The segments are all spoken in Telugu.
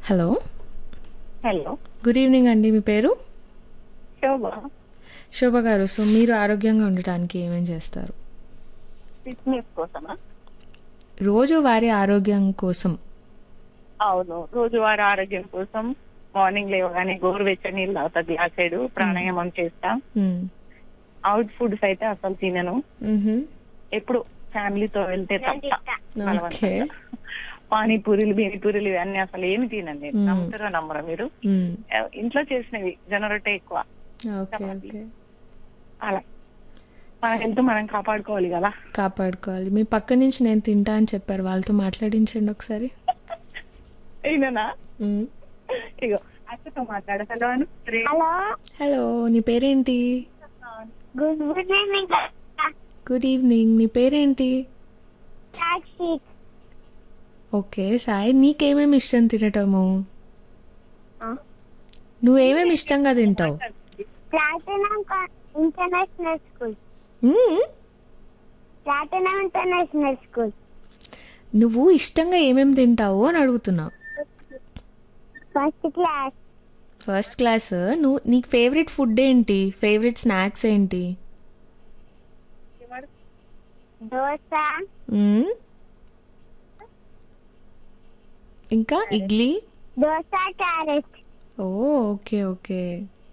హలో హలో గుడ్ ఈవినింగ్ అండి మీ పేరు శోభ శోభ గారు సో మీరు ఆరోగ్యంగా ఉండటానికి ఏమేం చేస్తారు ఫిట్నెస్ కోసమా రోజు వారి ఆరోగ్యం కోసం అవును రోజువారీ ఆరోగ్యం కోసం మార్నింగ్ లేవగానే గోరువెచ్చని నీళ్ళు తాగుతా గ్లాసైడ్ ప్రాణాయామం చేస్తా మ్మ్. అవుట్ ఫుడ్స్ అయితే అసలు తినను మ్హూ. ఎప్పుడు ఫ్యామిలీతో వెళ్తే తప్ప ఓకే బలవంతంగా. పానీపూరీలు బీనీపూరీలు ఇవన్నీ అసలు ఏమి తినండి మ్మ్. నమ్ముతారో నమ్మరా మీరు మ్మ్. ఇంట్లో చేసినవి జొన్నరొట్టె ఎక్కువ ఓకే ఓకే అలా మన హెల్త్ మనం కాపాడుకోవాలి కదా కాపాడుకోవాలి మీ పక్క నుంచి నేను తింటా అని చెప్పారు వాళ్ళతో మాట్లాడించండి ఒకసారి అయినా మ్మ్. ఇగో అక్కతో మాట్లాడు హలో అను హలో హలో నీ పేరేంటి గుడ్ ఈవినింగ్ గుడ్ ఈవినింగ్ నీ పేరేంటి సాక్షి ఓకే సాయి నీకేమేమి ఇష్టం తినటము నువ్వేమేమి ఇష్టంగా తింటావు platinum international school hmm. Platinum international school నువ్వు ఇష్టంగా ఏమేమి తింటావు అని అడుగుతున్నా ఫస్ట్ క్లాస్ ఫస్ట్ క్లాస్ నువ్వు నీకు ఫేవరెట్ ఫుడ్ ఏంటి ఫేవరెట్ స్నాక్స్ ఏంటి దోశ మ్మ్. ఇంకా idli dosa carrot oh okay okay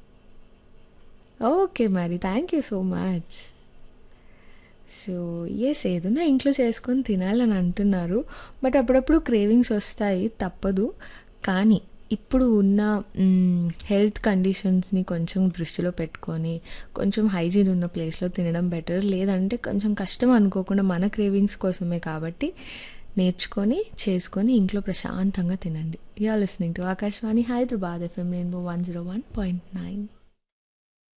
okay మరి thank you so much so yes ఏదైనా ఇంట్లో చేసుకొని తినాలని అంటున్నారు బట్ అప్పుడప్పుడు క్రేవింగ్స్ వస్తాయి తప్పదు కానీ ఇప్పుడు ఉన్న హెల్త్ కండిషన్స్ని కొంచెం దృష్టిలో పెట్టుకొని కొంచెం హైజీన్ ఉన్న ప్లేస్లో తినడం బెటర్ లేదంటే కొంచెం కష్టం అనుకోకుండా మన క్రేవింగ్స్ కోసమే కాబట్టి నేర్చుకొని చేసుకొని ఇంట్లో ప్రశాంతంగా తినండి you're listening to Akashvani Hyderabad FM rainbow one zero one point nine